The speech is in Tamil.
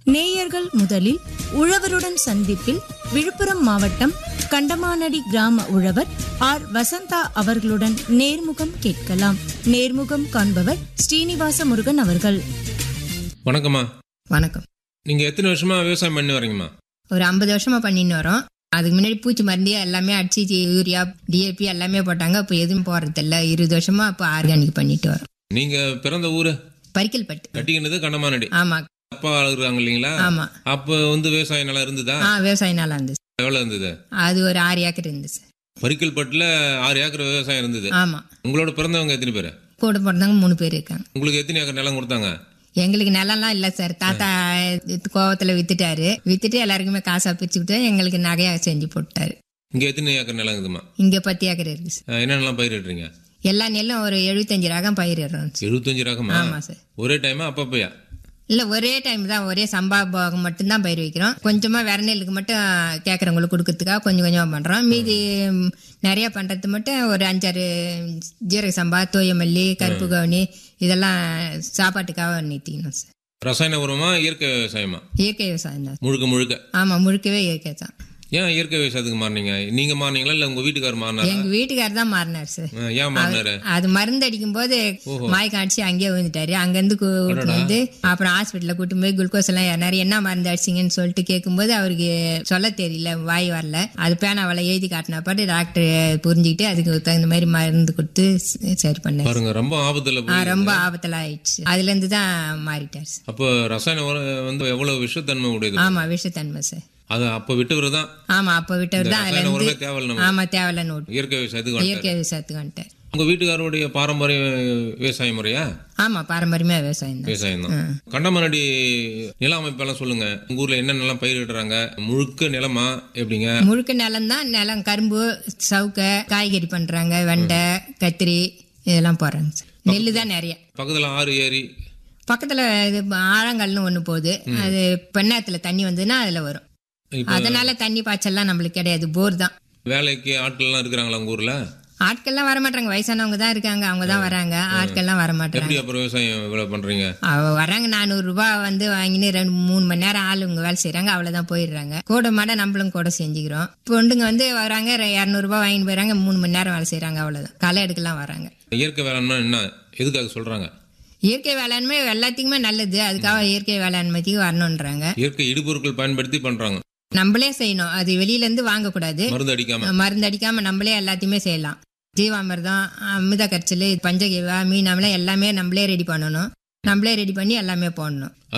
நேயர்கள் முதலில் உழவருடன் சந்திப்பில் விழுப்புரம் மாவட்டம் கண்டமானடி கிராம உழவர் ஆர் வசந்தா அவர்களுடன் நேர்முகம் கேட்கலாம் நேர்முகம் காண்பவர் ஸ்ரீனிவாச முருகன் அவர்கள் வணக்கம்மா வணக்கம் நீங்க எத்தனை வருஷமா விவசாயம் பண்ணி வரீங்கம்மா ஒரு ஐம்பது வருஷமா பண்ணின்னு வரோம் அதுக்கு முன்னாடி பூச்சி மருந்து எல்லாமே அடிச்சு யூரியா டிஏபி எல்லாமே போட்டாங்க இப்போ எதுவும் போடுறதில்ல இருபது வருஷமா இப்போ ஆர்கானிக் பண்ணிட்டு வரோம் நீங்க பிறந்த ஊரு பரிக்கல்பட்டு கட்டிக்கினது கண்டமானடி ஆமா அப்பா இருக்காங்க இல்லைங்களா ஆமா அப்ப வந்து விவசாயம் நல்லா இருந்ததா ஆ விவசாயம் நல்லா இருந்துச்சு எவ்வளவு இருந்தது அது ஒரு ஆறு ஏக்கர் இருந்துச்சு பரிக்கல்பட்டுல ஆறு ஏக்கர் விவசாயம் இருந்தது ஆமா உங்களோட பிறந்தவங்க எத்தனை பேர் கூட பிறந்தவங்க மூணு பேர் இருக்காங்க உங்களுக்கு எத்தனை ஏக்கர் நிலம் கொடுத்தாங்க எங்களுக்கு நிலம்லாம் இல்லை சார் தாத்தா கோவத்தில் வித்துட்டாரு வித்துட்டு எல்லாருக்குமே காசா பிரிச்சு விட்டு எங்களுக்கு நகையாக செஞ்சு போட்டாரு இங்க எத்தனை ஏக்கர் நிலம் இருக்குதுமா இங்கே பத்து ஏக்கர் இருக்கு சார் என்னென்னலாம் பயிரிடுறீங்க எல்லா நெல்லும் ஒரு எழுபத்தஞ்சு ரகம் பயிரிடுறோம் சார் எழுபத்தஞ்சு ரகமா ஆமா சார் ஒரே டைமா அப்பப்பயா இல்ல ஒரே டைம் தான் ஒரே சம்பா போகம் மட்டும்தான் பயிர் வைக்கிறோம் கொஞ்சமா வேற நெல்லுக்கு மட்டும் கேட்கறவங்களுக்கு கொடுக்கறதுக்காக கொஞ்சம் கொஞ்சமா பண்றோம் மீதி ம், நிறைய பண்றது மட்டும் ஒரு அஞ்சாறு ஜீரக சம்பா தோயமல்லி கருப்பு கவுனி இதெல்லாம் சாப்பாட்டுக்காக நிறுத்திக்கணும் சார் ரசாயன உரமா இயற்கை விவசாயமா இயற்கை விவசாயம் தான் முழுக்க முழுக்க ஆமா முழுக்கவே இயற்கை தான் ஏன் இயற்கை விவசாயத்துக்கு மாறினீங்க நீங்க மாறினீங்களா இல்ல உங்க வீட்டுக்காரர் மாறினாரா எங்க வீட்டுக்காரர் தான் மாறினார் சார் ஆ, ஏன் மாறினாரு அது மருந்து அடிக்கும் போது மாய்க்கு அடிச்சு அங்கேயே விழுந்துட்டாரு அங்கேருந்து கூட்டு வந்து அப்புறம் ஹாஸ்பிட்டலில் கூட்டு போய் குளுக்கோஸ் எல்லாம் ஏறினாரு என்ன மருந்து அடிச்சிங்கன்னு சொல்லிட்டு கேட்கும்போது அவருக்கு சொல்ல தெரியல வாய் வரல அது பேனாவால் எழுதி காட்டின பாட்டு டாக்டர் புரிஞ்சுக்கிட்டு அதுக்கு தகுந்த மாதிரி மருந்து கொடுத்து ச- சரி பண்ணார் பாருங்க ரொம்ப ஆபத்துல ஆ, போய் ரொம்ப ஆபத்தில் ஆயிடுச்சு அதுல இருந்து தான் மாறிட்டார் சார் அப்போ ரசாயன உரம் வந்து எவ்வளவு விஷத்தன்மை உடையது ஆமா விஷத்தன்மை சார் அது அப்ப விட்டவர் தான் ஆமா அப்ப விட்டவர் தான் அதுல ரசாயன இருந்து உரமே தேவையில்ல நம்ம ஆமா தேவையில்லன்னு விட்டு இயற்கை விவசாயத்துக்கு வந்துட்டாரு. இயற்கை விவசாயத்துக்கு வந்துட்டார் உங்க வீட்டுக்காரருடைய பாரம்பரிய விவசாய முறையா ஆமா பாரம்பரியமா விவசாயம் தான் விவசாயம் தான் கண்டமனடி நில அமைப்பெல்லாம் சொல்லுங்க உங்க ஊர்ல என்ன நிலம் பயிரிடுறாங்க முழுக்க நிலமா எப்படிங்க முழுக்க நிலம் தான் நிலம் கரும்பு சவுக்க காய்கறி பண்றாங்க வெண்டை கத்திரி இதெல்லாம் போடுறாங்க சார் நெல்லு தான் நிறைய பக்கத்துல ஆறு ஏரி பக்கத்துல இது ஆழங்கல்னு ஒண்ணு போகுது அது பெண்ணாத்துல தண்ணி வந்ததுன்னா அதுல வரும் இப்ப அதனால தண்ணி பாய்ச்சல்லாம் நம்மளுக்கு கிடையாது போர் தான் வேலைக்கு ஆட்கள் எல்லாம் இருக்கிறாங்களா உங்க ஊர்ல ஆட்கள்லாம் வர மாட்டாங்க வயசானவங்க தான் இருக்காங்க அவங்க தான் வராங்க ஆட்கள்லாம் வர மாட்டாங்க எப்படி அப்புறம் விவசாயம் இவ்வளவு பண்றீங்க அவ வராங்க நானூறு ரூபாய் வந்து வாங்கின்னு ரெண்டு மூணு மணி நேரம் ஆளுங்க வேலை செய்றாங்க அவ்வளவுதான் போயிடுறாங்க கூட மாட நம்மளும் கூட செஞ்சுக்கிறோம் பொண்டுங்க வந்து வராங்க இரநூறுபா வாங்கிட்டு போயிறாங்க மூணு மணி நேரம் வேலை செய்றாங்க அவ்வளவுதான் களை எடுக்கலாம் வராங்க இயற்கை வேளாண்மை என்ன எதுக்காக சொல்றாங்க இயற்கை வேளாண்மை எல்லாத்துக்குமே நல்லது அதுக்காக இயற்கை வேளாண்மைக்கு வரணுன்றாங்க இயற்கை இடுபொருட்கள் பயன்படுத்தி பண்றாங்க நம்மளே செய்யணும் அது வெளியில இருந்து வாங்கக்கூடாது மருந்து அடிக்காம மருந்து அடிக்காம நம்மளே எல்லாத்தையுமே செய்யலாம் ஜீவாமிர்தம் அமிர்த கரைச்சல் பஞ்சகீவா மீனாமலாம் எல்லாமே நம்மளே ரெடி பண்ணணும் நம்மளே ரெடி பண்ணி எல்லாமே போடணும்